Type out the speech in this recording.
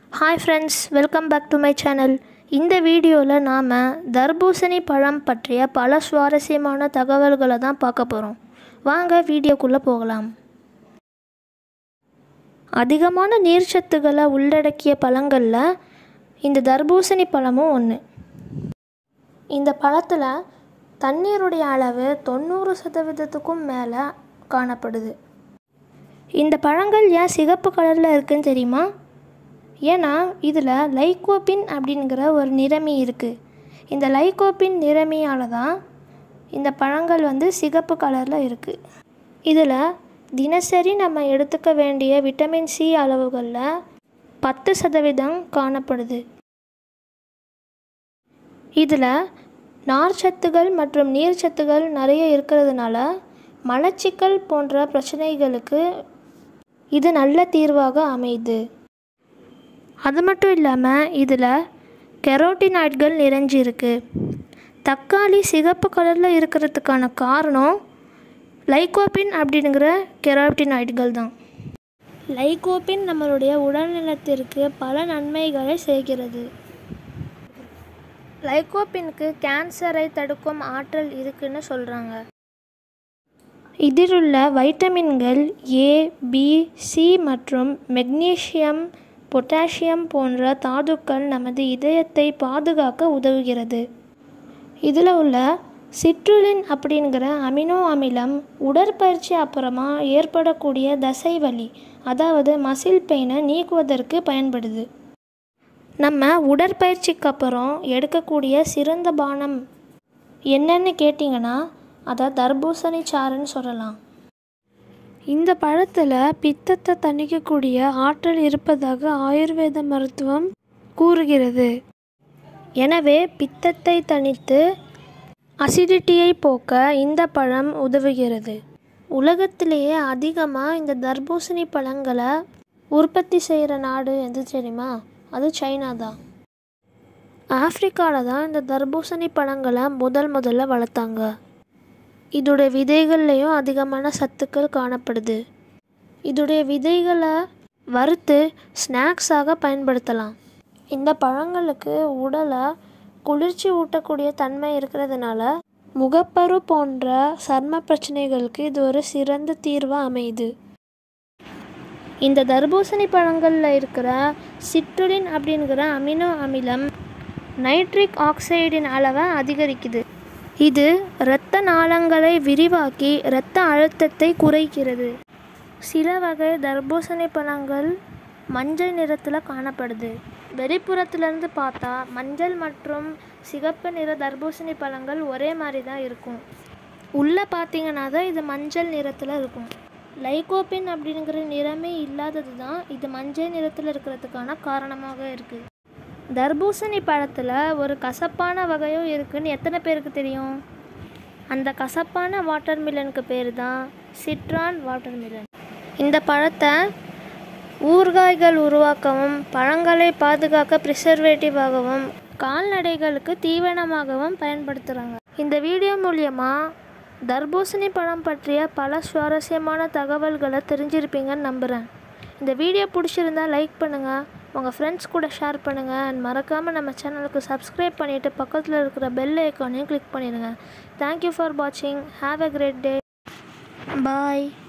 hi friends welcome back to my channel இந்த வீடியோவில் நாம் தர்பூசணி பழம் பற்றிய பல சுவாரஸ்யமான தகவல்களை தான் பார்க்க போகிறோம் வாங்க வீடியோக்குள்ளே போகலாம் அதிகமான நீர்ச்சத்துக்களை உள்ளடக்கிய பழங்களில் இந்த தர்பூசணி பழமும் ஒன்று இந்த பழத்தில் தண்ணீருடைய அளவு தொண்ணூறு சதவீதத்துக்கும் மேலே காணப்படுது இந்த பழங்கள் ஏன் சிகப்பு கலரில் இருக்குன்னு தெரியுமா ஏன்னா இதில் லைகோபின் அப்படிங்கிற ஒரு நிறமி இருக்குது இந்த லைகோபின் நிறமியால் தான் இந்த பழங்கள் வந்து சிகப்பு கலரில் இருக்குது இதில் தினசரி நம்ம எடுத்துக்க வேண்டிய விட்டமின் சி அளவுகளில் பத்து சதவீதம் காணப்படுது இதில் நார்ச்சத்துகள் மற்றும் நீர்ச்சத்துகள் நிறைய இருக்கிறதுனால மலச்சிக்கல் போன்ற பிரச்சனைகளுக்கு இது நல்ல தீர்வாக அமையுது அது மட்டும் இல்லாமல் இதில் கெரோட்டினாய்ட்கள் நிறைஞ்சிருக்கு தக்காளி சிகப்பு கலரில் இருக்கிறதுக்கான காரணம் லைகோபின் அப்படிங்கிற கெரோட்டினாய்ட்கள் தான் லைகோபின் நம்மளுடைய உடல்நலத்திற்கு பல நன்மைகளை செய்கிறது லைகோபினுக்கு கேன்சரை தடுக்கும் ஆற்றல் இருக்குன்னு சொல்கிறாங்க இதிலுள்ள வைட்டமின்கள் ஏ பி சி மற்றும் மெக்னீசியம் பொட்டாசியம் போன்ற தாதுக்கள் நமது இதயத்தை பாதுகாக்க உதவுகிறது இதில் உள்ள சிட்ருலின் அப்படிங்கிற அமினோ அமிலம் உடற்பயிற்சி அப்புறமா ஏற்படக்கூடிய தசை வலி அதாவது மசில் பெயினை நீக்குவதற்கு பயன்படுது நம்ம உடற்பயிற்சிக்கு அப்புறம் எடுக்கக்கூடிய சிறந்த பானம் என்னன்னு கேட்டிங்கன்னா அதை தர்பூசணி சாறுன்னு சொல்லலாம் இந்த பழத்தில் பித்தத்தை தணிக்கக்கூடிய ஆற்றல் இருப்பதாக ஆயுர்வேத மருத்துவம் கூறுகிறது எனவே பித்தத்தை தணித்து அசிடிட்டியை போக்க இந்த பழம் உதவுகிறது உலகத்திலேயே அதிகமாக இந்த தர்பூசணி பழங்களை உற்பத்தி செய்கிற நாடு எது தெரியுமா அது சைனா தான் ஆப்ரிக்காவில் தான் இந்த தர்பூசணி பழங்களை முதல் முதல்ல வளர்த்தாங்க இதோடைய விதைகள்லேயும் அதிகமான சத்துக்கள் காணப்படுது இதோடைய விதைகளை வறுத்து ஸ்நாக்ஸாக பயன்படுத்தலாம் இந்த பழங்களுக்கு உடலை குளிர்ச்சி ஊட்டக்கூடிய தன்மை இருக்கிறதுனால முகப்பரு போன்ற சர்ம பிரச்சனைகளுக்கு இது ஒரு சிறந்த தீர்வாக அமையுது இந்த தர்பூசணி பழங்களில் இருக்கிற சிட்ருலின் அப்படிங்கிற அமினோ அமிலம் நைட்ரிக் ஆக்சைடின் அளவை அதிகரிக்குது இது இரத்த நாளங்களை விரிவாக்கி இரத்த அழுத்தத்தை குறைக்கிறது சில வகை தர்பூசணி பழங்கள் மஞ்சள் நிறத்தில் காணப்படுது வெளிப்புறத்துலேருந்து பார்த்தா மஞ்சள் மற்றும் சிகப்பு நிற தர்பூசணி பழங்கள் ஒரே மாதிரி தான் இருக்கும் உள்ளே பார்த்தீங்கன்னா தான் இது மஞ்சள் நிறத்தில் இருக்கும் லைகோபின் அப்படிங்கிற நிறமே இல்லாதது தான் இது மஞ்சள் நிறத்தில் இருக்கிறதுக்கான காரணமாக இருக்குது தர்பூசணி பழத்தில் ஒரு கசப்பான வகையும் இருக்குன்னு எத்தனை பேருக்கு தெரியும் அந்த கசப்பான வாட்டர்மிலனுக்கு பேர் தான் சிட்ரான் வாட்டர்மிலன் இந்த பழத்தை ஊறுகாய்கள் உருவாக்கவும் பழங்களை பாதுகாக்க ப்ரிசர்வேட்டிவாகவும் கால்நடைகளுக்கு தீவனமாகவும் பயன்படுத்துகிறாங்க இந்த வீடியோ மூலியமாக தர்பூசணி பழம் பற்றிய பல சுவாரஸ்யமான தகவல்களை தெரிஞ்சிருப்பீங்கன்னு நம்புகிறேன் இந்த வீடியோ பிடிச்சிருந்தா லைக் பண்ணுங்கள் உங்கள் ஃப்ரெண்ட்ஸ் கூட ஷேர் பண்ணுங்கள் அண்ட் மறக்காமல் நம்ம சேனலுக்கு சப்ஸ்கிரைப் பண்ணிவிட்டு பக்கத்தில் இருக்கிற பெல் ஐக்கானையும் கிளிக் பண்ணிடுங்க தேங்க்யூ ஃபார் வாட்சிங் have a great day bye